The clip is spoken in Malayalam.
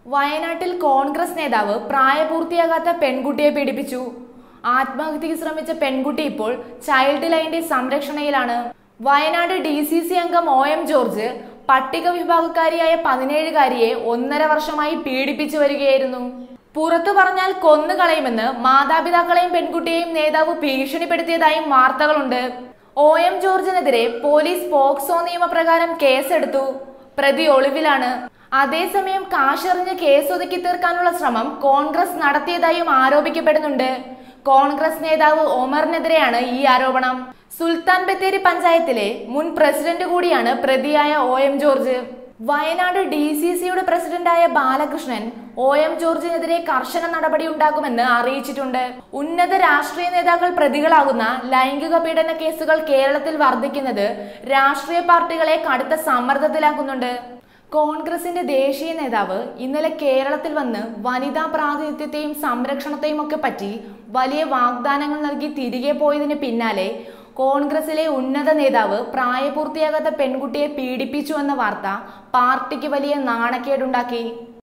വയനാട്ടിൽ കോൺഗ്രസ് നേതാവ് പ്രായപൂർത്തിയാകാത്ത പെൺകുട്ടിയെ പീഡിപ്പിച്ചു ആത്മഹത്യക്ക് ശ്രമിച്ച പെൺകുട്ടി ഇപ്പോൾ ചൈൽഡ് ലൈന്റെ സംരക്ഷണയിലാണ് വയനാട് ഡി സി സി അംഗം ഒ എം ജോർജ് പട്ടിക വിഭാഗക്കാരിയായ പതിനേഴുകാരിയെ ഒന്നര വർഷമായി പീഡിപ്പിച്ചു വരികയായിരുന്നു പുറത്തു പറഞ്ഞാൽ കൊന്നുകളയുമെന്ന് മാതാപിതാക്കളെയും പെൺകുട്ടിയെയും നേതാവ് ഭീഷണിപ്പെടുത്തിയതായും വാർത്തകളുണ്ട് ഒ എം ജോർജിനെതിരെ പോലീസ് പോക്സോ നിയമപ്രകാരം കേസെടുത്തു പ്രതി ഒളിവിലാണ് അതേസമയം കാശെറിഞ്ഞ് കേസ് ഒതുക്കി തീർക്കാനുള്ള ശ്രമം കോൺഗ്രസ് നടത്തിയതായും ആരോപിക്കപ്പെടുന്നുണ്ട് കോൺഗ്രസ് നേതാവ് ഒമറിനെതിരെയാണ് ഈ ആരോപണം സുൽത്താൻ ബത്തേരി പഞ്ചായത്തിലെ മുൻ പ്രസിഡന്റ് കൂടിയാണ് പ്രതിയായ O M George Wayanad D C സിയുടെ പ്രസിഡന്റായ ബാലകൃഷ്ണൻ ഒ എം ജോർജിനെതിരെ കർശന നടപടി ഉണ്ടാകുമെന്ന് അറിയിച്ചിട്ടുണ്ട് ഉന്നത രാഷ്ട്രീയ നേതാക്കൾ പ്രതികളാകുന്ന ലൈംഗിക പീഡന കേസുകൾ കേരളത്തിൽ വർദ്ധിക്കുന്നത് രാഷ്ട്രീയ പാർട്ടികളെ കടുത്ത സമ്മർദ്ദത്തിലാക്കുന്നുണ്ട് കോൺഗ്രസിന്റെ ദേശീയ നേതാവ് ഇന്നലെ കേരളത്തിൽ വന്ന് വനിതാ പ്രാതിനിധ്യത്തെയും സംരക്ഷണത്തെയും ഒക്കെ പറ്റി വലിയ വാഗ്ദാനങ്ങൾ നൽകി തിരികെ പോയതിന് പിന്നാലെ കോൺഗ്രസിലെ ഉന്നത നേതാവ് പ്രായപൂർത്തിയാകാത്ത പെൺകുട്ടിയെ പീഡിപ്പിച്ചു എന്ന വാർത്ത പാർട്ടിക്ക് വലിയ നാണക്കേടുണ്ടാക്കി